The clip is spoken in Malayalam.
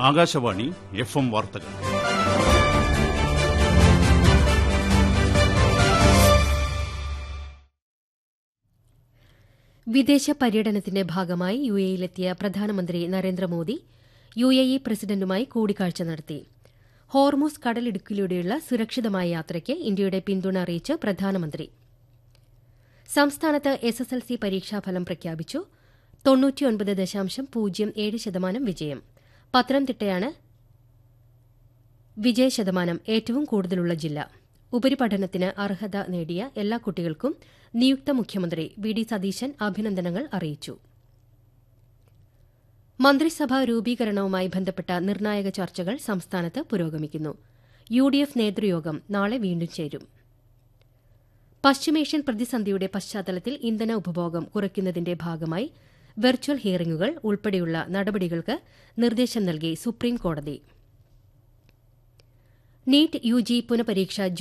ആകാശവാണി എഫ് എം വാർത്തകൾ വിദേശ പര്യടനത്തിന്റെ ഭാഗമായി യു എയിലെത്തിയ പ്രധാനമന്ത്രി നരേന്ദ്രമോദി യു എ ഇ പ്രസിഡന്റുമായി കൂടിക്കാഴ്ച നടത്തി ഹോർമൂസ് കടലിടുക്കിലൂടെയുള്ള സുരക്ഷിതമായ യാത്രയ്ക്ക് ഇന്ത്യയുടെ പിന്തുണ അറിയിച്ച് പ്രധാനമന്ത്രി സംസ്ഥാനത്ത് എസ് എസ് എൽ സി പരീക്ഷാഫലം പ്രഖ്യാപിച്ചു തൊണ്ണൂറ്റിയൊൻപത് ദശാംശം പൂജ്യം ഏഴ് ശതമാനം വിജയം പത്തനംതിട്ടയാണ് വിജയശതമാനം ഏറ്റവും കൂടുതലുള്ള ജില്ല ഉപരിപഠനത്തിന് അർഹത നേടിയ എല്ലാ കുട്ടികൾക്കും നിയുക്ത മുഖ്യമന്ത്രി വി ഡി സതീശൻ അഭിനന്ദനങ്ങൾ അറിയിച്ചു മന്ത്രിസഭാ രൂപീകരണവുമായി ബന്ധപ്പെട്ട നിർണായക ചർച്ചകൾ സംസ്ഥാനത്ത് പുരോഗമിക്കുന്നു യു ഡി എഫ് നേതൃയോഗം നാളെ വീണ്ടും ചേരും പശ്ചിമേഷ്യൻ പ്രതിസന്ധിയുടെ പശ്ചാത്തലത്തിൽ ഇന്ധന ഉപഭോഗം കുറയ്ക്കുന്നതിന്റെ ഭാഗമായി വെർച്വൽ ഹിയറിംഗുകൾ ഉൾപ്പെടെയുള്ള നടപടികൾക്ക് നിർദ്ദേശം നൽകി സുപ്രീംകോടതി നീറ്റ് യു ജി പുനഃപരീക്ഷ